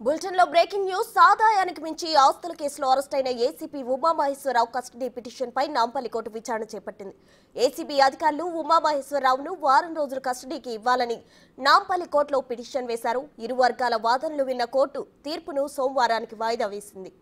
bulletin లో breaking news ఆదాయానికి మించి ఆస్తుల కేసులో అరెస్ట్ అయిన ఏసీపీ ఉమామహేశ్వరరావు కస్టడీ పిటిషన్ పై నాంపల్లి కోర్టు విచారణ చేపట్టింది ఏసీబీ అధికారులు ఉమామహేశ్వరరావును వారం రోజులు కస్టడీకి ఇవ్వాలని నాంపల్లి కోర్టులో పిటిషన్ వేశారు ఇరు వర్గాల వాదనలు విన్న కోర్టు తీర్పును సోమవారానికి వాయిదా వేసింది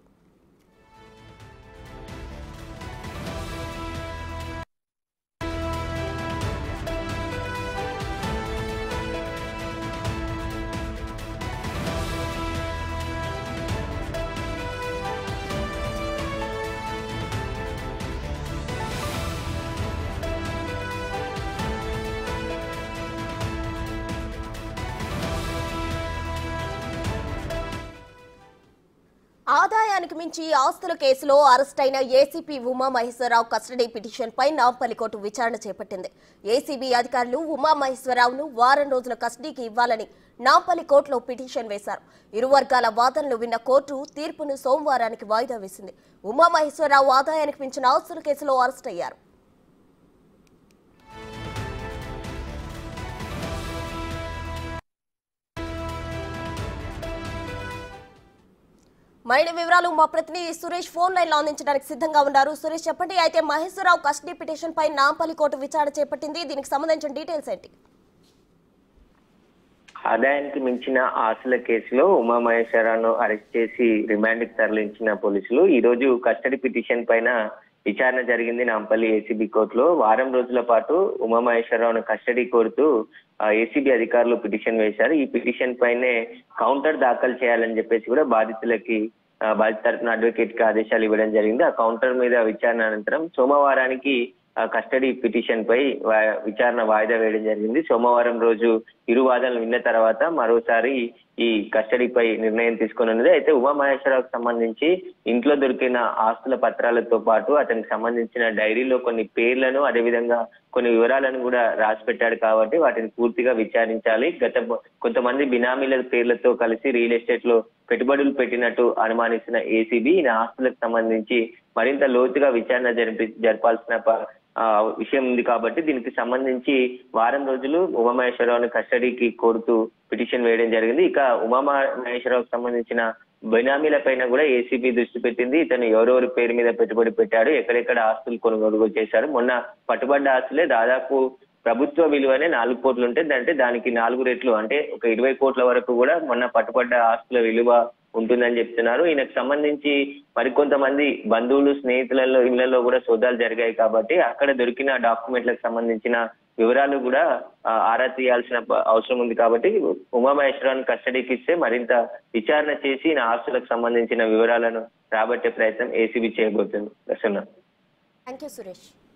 ఆదాయానికి మించి ఆస్తుల కేసులో అరెస్ట్ అయిన ఏసీపీ ఉమామహేశ్వరరావు కస్టడీ పిటిషన్ పై నాంపల్లి కోర్టు విచారణ చేపట్టింది ఏసీబీ అధికారులు ఉమామహేశ్వరరావును వారం రోజుల కస్టడీకి ఇవ్వాలని నాంపల్లి కోర్టులో పిటిషన్ వేశారు ఇరు వర్గాల వాదనలు విన్న కోర్టు తీర్పును సోమవారానికి వాయిదా వేసింది ఉమామహేశ్వరరావు ఆదాయానికి మించిన ఆస్తుల కేసులో అరెస్ట్ అయ్యారు మరిన్ని వివరాలు మా ప్రతినిధి సురేష్ ఫోన్ లైన్ లో అందించడానికి సిద్ధంగా ఉన్నారు సురేష్ చెప్పండి అయితే మహేశ్వరరావు కస్టడీ పిటిషన్ పై నాంపల్లి కోర్టు విచారణ చేపట్టింది దీనికి సంబంధించిన డీటెయిల్స్ ఏంటి ఆదాయానికి మించిన ఆస్తుల కేసులో ఉమామహేశ్వరరావును అరెస్ట్ చేసి రిమాండ్ కి తరలించిన పోలీసులు ఈ రోజు కస్టడీ పిటిషన్ పైన విచారణ జరిగింది నాంపల్లి ఏసీబీ కోర్టులో వారం రోజుల పాటు ఉమామహేశ్వరరావును కస్టడీ కోరుతూ ఏసీబీ అధికారులు పిటిషన్ వేశారు ఈ పిటిషన్ పైనే కౌంటర్ దాఖలు చేయాలని చెప్పేసి కూడా బాధితులకి ఆ, బాధిత తరపున అడ్వకేట్ కి ఆదేశాలు ఇవ్వడం జరిగింది ఆ కౌంటర్ మీద విచారణ అనంతరం సోమవారానికి ఆ కస్టడీ పిటిషన్ పై వా- విచారణ వాయిదా వేయడం జరిగింది సోమవారం రోజు ఇరు వాదనలు విన్న తర్వాత మరోసారి ఈ కస్టడీపై నిర్ణయం తీసుకున్నది అయితే ఉమామహేశ్వరరావుకు సంబంధించి ఇంట్లో దొరికిన ఆస్తుల పత్రాలతో పాటు అతనికి సంబంధించిన డైరీలో కొన్ని పేర్లను అదేవిధంగా కొన్ని వివరాలను కూడా రాసి పెట్టాడు కాబట్టి వాటిని పూర్తిగా విచారించాలి గత కొంతమంది బినామీల పేర్లతో కలిసి రియల్ ఎస్టేట్ లో పెట్టుబడులు పెట్టినట్టు అనుమానిస్తున్న ఏసీబీ ఈయన ఆస్తులకు సంబంధించి మరింత లోతుగా విచారణ జరిపి జరపాల్సిన ప- ఆ, విషయం ఉంది కాబట్టి దీనికి సంబంధించి వారం రోజులు ఉమామహేశ్వరరావుని కస్టడీకి కోరుతూ పిటిషన్ వేయడం జరిగింది ఇక ఉమామహేశ్వరరావుకు సంబంధించిన బెనామీల పైన కూడా ఏసీబీ దృష్టి పెట్టింది ఇతను ఎవరెవరి పేరు మీద పెట్టుబడి పెట్టాడు ఎక్కడెక్కడ ఆస్తులు కొనుగోలు చేశాడు మొన్న పట్టుబడ్డ ఆస్తులే దాదాపు ప్రభుత్వ విలువనే నాలుగు కోట్లు ఉంటే అంటే దానికి నాలుగు రెట్లు అంటే ఒక ఇరవై కోట్ల వరకు కూడా మొన్న పట్టుబడ్డ ఆస్తుల విలువ ఉంటుందని చెప్తున్నారు ఈయనకు సంబంధించి మరికొంతమంది బంధువులు స్నేహితులలో ఇళ్లలో కూడా సోదాలు జరిగాయి కాబట్టి అక్కడ దొరికిన డాక్యుమెంట్లకు సంబంధించిన వివరాలు కూడా ఆ, ఆరా తీయాల్సిన ప- అవసరం ఉంది కాబట్టి ఉమామహేశ్వరాన్ని కస్టడీకి ఇస్తే మరింత విచారణ చేసి ఈయన ఆస్తులకు సంబంధించిన వివరాలను రాబట్టే ప్రయత్నం ఏసీబీ చేయబోతుంది ప్రసన్న థ్యాంక్ యూ సురేష్